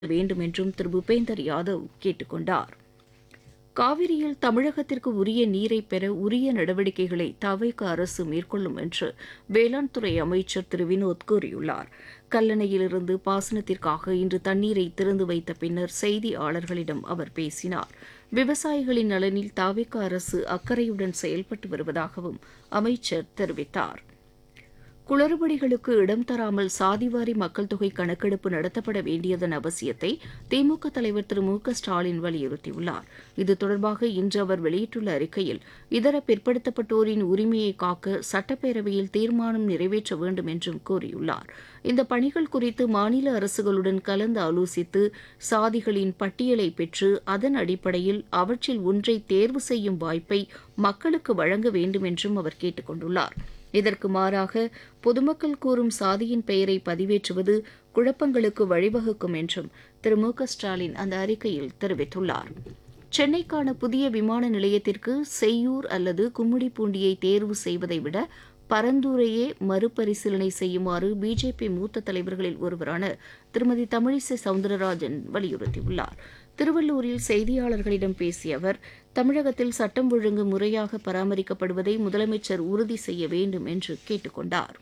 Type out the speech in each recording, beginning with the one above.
வேண்டும் என்றும் திரு பூபேந்தர் யாதவ் கேட்டுக் கொண்டார் காவிரியில் தமிழகத்திற்கு உரிய நீரை பெற உரிய நடவடிக்கைகளை தவைக்க அரசு மேற்கொள்ளும் என்று வேளாண் துறை அமைச்சர் திரு வினோத் கூறியுள்ளார் கல்லணையிலிருந்து பாசனத்திற்காக இன்று தண்ணீரை திறந்து வைத்த பின்னர் செய்தியாளர்களிடம் அவர் பேசினார் விவசாயிகளின் நலனில் தாவேக்க அரசு அக்கறையுடன் செயல்பட்டு வருவதாகவும் அமைச்சர் தெரிவித்தார் குளறுபடிகளுக்கு இடம் தராமல் சாதிவாரி மக்கள் தொகை கணக்கெடுப்பு நடத்தப்பட வேண்டியதன் அவசியத்தை திமுக தலைவர் திரு மு க ஸ்டாலின் வலியுறுத்தியுள்ளார் இது தொடர்பாக இன்று அவர் வெளியிட்டுள்ள அறிக்கையில் இதர பிற்படுத்தப்பட்டோரின் உரிமையை காக்க சட்டப்பேரவையில் தீர்மானம் நிறைவேற்ற வேண்டும் என்றும் கூறியுள்ளார் இந்த பணிகள் குறித்து மாநில அரசுகளுடன் கலந்து ஆலோசித்து சாதிகளின் பட்டியலை பெற்று அதன் அடிப்படையில் அவற்றில் ஒன்றை தேர்வு செய்யும் வாய்ப்பை மக்களுக்கு வழங்க வேண்டும் என்றும் அவர் கேட்டுக் கொண்டுள்ளார் இதற்கு மாறாக பொதுமக்கள் கூறும் சாதியின் பெயரை பதிவேற்றுவது குழப்பங்களுக்கு வழிவகுக்கும் என்றும் திரு மு க ஸ்டாலின் அந்த அறிக்கையில் தெரிவித்துள்ளார் சென்னைக்கான புதிய விமான நிலையத்திற்கு செய்யூர் அல்லது கும்மிடிப்பூண்டியை தேர்வு செய்வதை விட பரந்தூரையே மறுபரிசீலனை செய்யுமாறு பிஜேபி மூத்த தலைவர்களில் ஒருவரான திருமதி தமிழிசை சவுந்தரராஜன் வலியுறுத்தியுள்ளார் திருவள்ளூரில் செய்தியாளர்களிடம் பேசிய அவர் தமிழகத்தில் சட்டம் ஒழுங்கு முறையாக பராமரிக்கப்படுவதை முதலமைச்சர் உறுதி செய்ய வேண்டும் என்று கேட்டுக் கொண்டார்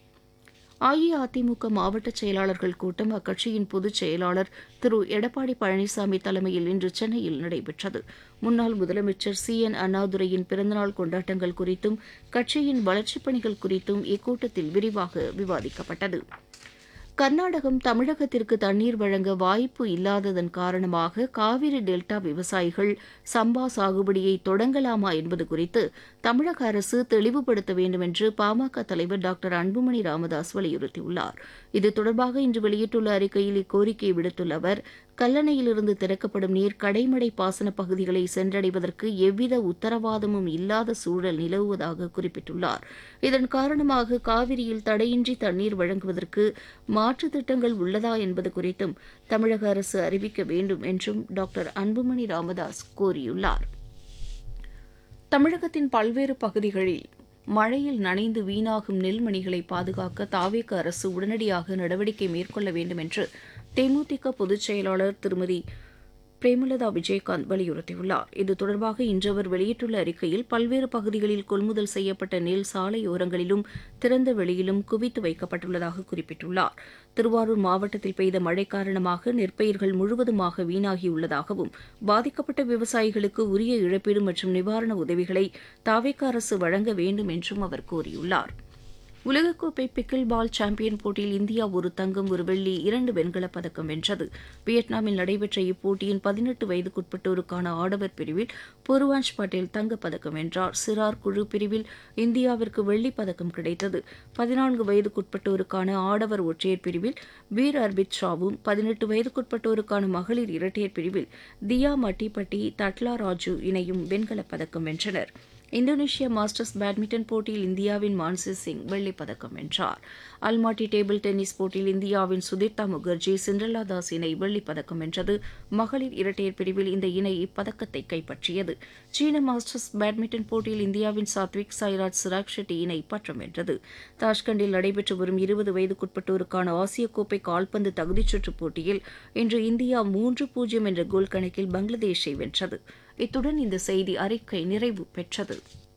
அஇஅதிமுக மாவட்ட செயலாளர்கள் கூட்டம் அக்கட்சியின் பொதுச் செயலாளர் திரு எடப்பாடி பழனிசாமி தலைமையில் இன்று சென்னையில் நடைபெற்றது முன்னாள் முதலமைச்சர் சி என் அண்ணாதுரையின் பிறந்தநாள் கொண்டாட்டங்கள் குறித்தும் கட்சியின் வளர்ச்சிப் பணிகள் குறித்தும் இக்கூட்டத்தில் விரிவாக விவாதிக்கப்பட்டது கர்நாடகம் தமிழகத்திற்கு தண்ணீர் வழங்க வாய்ப்பு இல்லாததன் காரணமாக காவிரி டெல்டா விவசாயிகள் சம்பா சாகுபடியை தொடங்கலாமா என்பது குறித்து தமிழக அரசு தெளிவுபடுத்த வேண்டும் என்று பாமக தலைவர் டாக்டர் அன்புமணி ராமதாஸ் வலியுறுத்தியுள்ளார் இது தொடர்பாக இன்று வெளியிட்டுள்ள அறிக்கையில் இக்கோரிக்கையை விடுத்துள்ள அவர் கல்லணையிலிருந்து திறக்கப்படும் நீர் கடைமடை பாசன பகுதிகளை சென்றடைவதற்கு எவ்வித உத்தரவாதமும் இல்லாத சூழல் நிலவுவதாக குறிப்பிட்டுள்ளார் இதன் காரணமாக காவிரியில் தடையின்றி தண்ணீர் வழங்குவதற்கு மாற்று திட்டங்கள் உள்ளதா என்பது குறித்தும் தமிழக அரசு அறிவிக்க வேண்டும் என்றும் டாக்டர் அன்புமணி ராமதாஸ் கோரியுள்ளார் தமிழகத்தின் பல்வேறு பகுதிகளில் மழையில் நனைந்து வீணாகும் நெல்மணிகளை பாதுகாக்க தாவேக அரசு உடனடியாக நடவடிக்கை மேற்கொள்ள வேண்டும் என்று தேமுதிக பொதுச் செயலாளர் திருமதி பிரேமலதா விஜயகாந்த் வலியுறுத்தியுள்ளார் இது தொடர்பாக இன்று அவர் வெளியிட்டுள்ள அறிக்கையில் பல்வேறு பகுதிகளில் கொள்முதல் செய்யப்பட்ட நெல் சாலையோரங்களிலும் திறந்த வெளியிலும் குவித்து வைக்கப்பட்டுள்ளதாக குறிப்பிட்டுள்ளார் திருவாரூர் மாவட்டத்தில் பெய்த மழை காரணமாக நெற்பயிர்கள் முழுவதுமாக வீணாகியுள்ளதாகவும் பாதிக்கப்பட்ட விவசாயிகளுக்கு உரிய இழப்பீடு மற்றும் நிவாரண உதவிகளை தாவேக்க அரசு வழங்க வேண்டும் என்றும் அவர் கூறியுள்ளார் உலகக்கோப்பை பிக்கில் பால் சாம்பியன் போட்டியில் இந்தியா ஒரு தங்கம் ஒரு வெள்ளி இரண்டு வெண்கலப் பதக்கம் வென்றது வியட்நாமில் நடைபெற்ற இப்போட்டியின் பதினெட்டு வயதுக்குட்பட்டோருக்கான ஆடவர் பிரிவில் பூர்வாஞ்ச் பட்டேல் தங்கப்பதக்கம் வென்றார் சிறார் குழு பிரிவில் இந்தியாவிற்கு வெள்ளிப் பதக்கம் கிடைத்தது பதினான்கு வயதுக்குட்பட்டோருக்கான ஆடவர் ஒற்றையர் பிரிவில் வீர் அர்பித் ஷாவும் பதினெட்டு வயதுக்குட்பட்டோருக்கான மகளிர் இரட்டையர் பிரிவில் தியா மட்டிப்பட்டி தட்லா ராஜு இணையும் வெண்கலப் பதக்கம் வென்றனர் இந்தோனேஷியா மாஸ்டர்ஸ் பேட்மிண்டன் போட்டியில் இந்தியாவின் மான்சி சிங் வெள்ளிப் பதக்கம் வென்றார் அல்மாட்டி டேபிள் டென்னிஸ் போட்டியில் இந்தியாவின் சுதீர்த்தா முகர்ஜி சிண்ட்ரலா தாஸ் இணை வெள்ளிப் பதக்கம் வென்றது மகளிர் இரட்டையர் பிரிவில் இந்த இணை இப்பதக்கத்தை கைப்பற்றியது சீன மாஸ்டர்ஸ் பேட்மிண்டன் போட்டியில் இந்தியாவின் சாத்விக் சாய்ராஜ் சிராக் ஷெட்டி இணை பட்டம் வென்றது தாஷ்கண்டில் நடைபெற்று வரும் இருபது வயதுக்குட்பட்டோருக்கான ஆசிய கோப்பை கால்பந்து தகுதிச் சுற்றுப் போட்டியில் இன்று இந்தியா மூன்று பூஜ்ஜியம் என்ற கோல் கணக்கில் பங்களாதேஷை வென்றது இத்துடன் இந்த செய்தி அறிக்கை நிறைவு பெற்றது